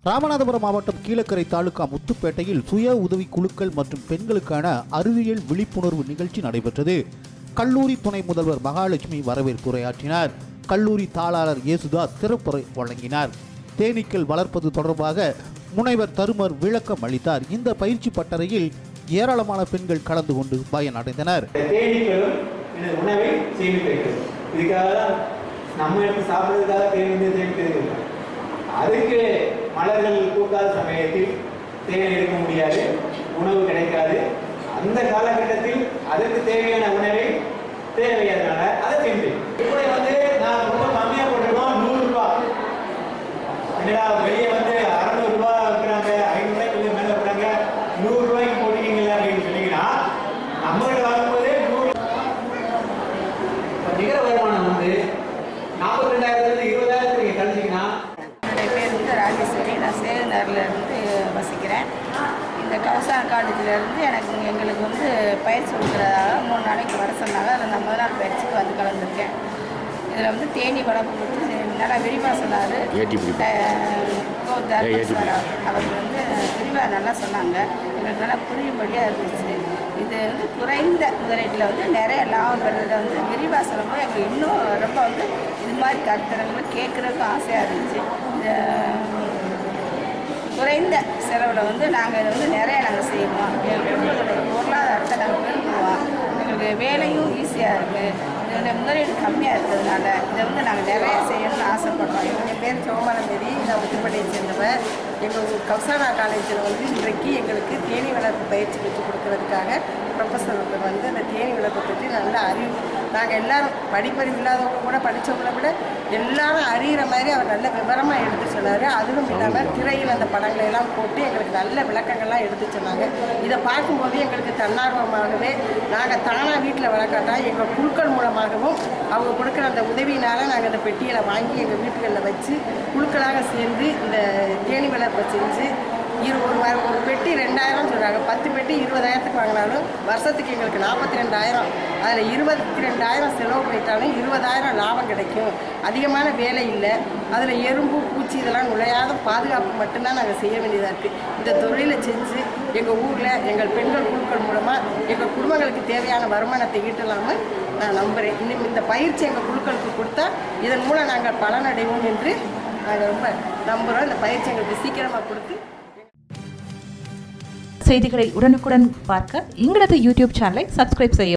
ராமநாதபுரம் மாவட்டம் கீழக்கரை தாலுகா முத்துப்பேட்டையில் சுய உதவி குழுக்கள் மற்றும் பெண்களுக்கான அறிவியல் விழிப்புணர்வு நிகழ்ச்சி நடைபெற்றது கல்லூரி துணை முதல்வர் மகாலட்சுமி வரவேற்புரையாற்றினார் கல்லூரி தாளாளர் இயேசுதாஸ் சிறப்புரை வழங்கினார் தேனீக்கள் வளர்ப்பது தொடர்பாக முனைவர் தருமர் விளக்கம் அளித்தார் இந்த பயிற்சி பட்டறையில் ஏராளமான பெண்கள் கலந்து கொண்டு பயனடைந்தனர் இந்த தேனீக்களும் எனது உணவை சேமித்து வைக்கிறது இதுக்காக தான் நம்ம எடுத்து சாப்பிட்றதுக்காக தேன் வந்து சேமிக்கிறது இல்லை. அதுக்கு மலர்கள் பூக்காத சமயத்தில் தேன் எடுக்க முடியாது உணவு கிடைக்காது அந்த காலகட்டத்தில் அதற்கு தேவையான உணவை தேவையாதனால அதை சேமித்து இப்போ வந்து நான் ரொம்ப கம்மியாக போட்டிருக்கோம் நூறு ரூபாய் என்னடா வெளியே வந்து அறநூறு ரூபாய் வைக்கிறாங்க ஐநூறு ரூபாய்க்கு கொஞ்சம் மேலே வைக்கிறாங்க நூறு ரூபாய்க்கு போட்டீங்களா அப்படின்னு சொன்னீங்கன்னா நம்மகிட்ட வாங்கும்போதே நூறு இப்ப நிகர வருமானம் வந்து நாற்பத்தி ரெண்டாயிரத்துல இருபதாயிரத்துக்கு நீங்க கழிச்சிங்கன்னா என்னுடைய பேர் வந்து ராஜேஸ்வரி நான் சேலநகரில் இருந்து வசிக்கிறேன் இந்த கௌசா காலேஜில் இருந்து எனக்கு எங்களுக்கு வந்து பயிற்சி கொடுக்குறதாக மூணு நாளைக்கு வர சொன்னாங்க அதில் நான் முதல் நாள் பயிற்சிக்கு வந்து கலந்துருக்கேன் இதில் வந்து தேனி வளர்ப்பு பற்றி நல்லா விரிவாக சொன்னார் அவர் வந்து விரிவாக நல்லா சொன்னாங்க எங்களுக்கு நல்லா புரியும்படியாக இருந்துச்சு இது வந்து குறைந்த முதலீட்டில் வந்து நிறைய லாபம் பெறதை வந்து விரிவாக சொல்லும்போது எங்களுக்கு இன்னும் ரொம்ப வந்து இது மாதிரி கருத்தரங்களும் கேட்குறதுக்கும் ஆசையாக இருந்துச்சு இந்த குறைந்த செலவில் வந்து நாங்கள் இதை வந்து நிறைய நாங்கள் செய்வோம் எங்கள் குடும்பத்தோட பொருளாதாரத்தை நாங்கள் பெருக்குவோம் எங்களுக்கு வேலையும் ஈஸியாக இருக்குது இதோட முதலீடு கம்மியாக இருக்கிறதுனால இதை வந்து நாங்கள் நிறைய செய்யணும்னு ஆசைப்படுறோம் என் பேர் சோமலமேரி நான் முத்துப்பட்டியை சேர்ந்தவன் எங்கள் கௌசானா காலேஜில் வந்து இன்றைக்கு எங்களுக்கு தேனி வளர்ப்பு பயிற்சி பெற்று கொடுக்கறதுக்காக ப்ரொஃபஸர் வந்து அந்த தேனி வளர்ப்பை பற்றி நல்ல அறிவு நாங்கள் எல்லாரும் படிப்பறிவு இல்லாதவங்க கூட படித்தவங்கள விட எல்லாரும் அறிகிற மாதிரி அவர் நல்ல விவரமாக எடுத்து சொன்னார் அதுவும் இல்லாமல் திரையில் அந்த படங்களை எல்லாம் போட்டு எங்களுக்கு நல்ல விளக்கங்கள்லாம் எடுத்து சொன்னாங்க இதை பார்க்கும்போது எங்களுக்கு தன்னார்வமாகவே நாங்கள் தானாக வீட்டில் வளர்க்காட்டா எங்கள் குழுக்கள் மூலமாகவும் அவங்க கொடுக்குற அந்த உதவியினால் நாங்கள் அந்த பெட்டிகளை வாங்கி எங்கள் வீட்டுகளில் வச்சு குழுக்களாக சேர்ந்து இந்த தேனி வளர்ப்பை செஞ்சு இரு ஒரு வாரம் ஒரு பெட்டி ரெண்டாயிரம் சொல்கிறாங்க பத்து பெட்டி இருபதாயிரத்துக்கு வாங்கினாலும் வருஷத்துக்கு எங்களுக்கு நாற்பத்தி ரெண்டாயிரம் அதில் இருபத்தி ரெண்டாயிரம் செலவு போயிட்டாலும் இருபதாயிரம் லாபம் கிடைக்கும் அதிகமான வேலை இல்லை அதில் எறும்பு பூச்சி இதெல்லாம் நுழையாத பாதுகாப்பு மட்டும்தான் நாங்கள் செய்ய வேண்டியதாக இருக்குது இந்த தொழிலை செஞ்சு எங்கள் ஊரில் எங்கள் பெண்கள் குழுக்கள் மூலமாக எங்கள் குடும்பங்களுக்கு தேவையான வருமானத்தை ஈட்டலாம்னு நான் நம்புகிறேன் இன்னும் இந்த பயிற்சி எங்கள் குழுக்களுக்கு கொடுத்தா இதன் மூலம் நாங்கள் பலனடைவோம் என்று நாங்கள் ரொம்ப நம்புகிறோம் இந்த பயிற்சி எங்களுக்கு சீக்கிரமாக கொடுத்து செய்திகளை உடனுக்குடன் பார்க்க எங்களது யூடியூப் சேனலை சப்ஸ்கிரைப் செய்ய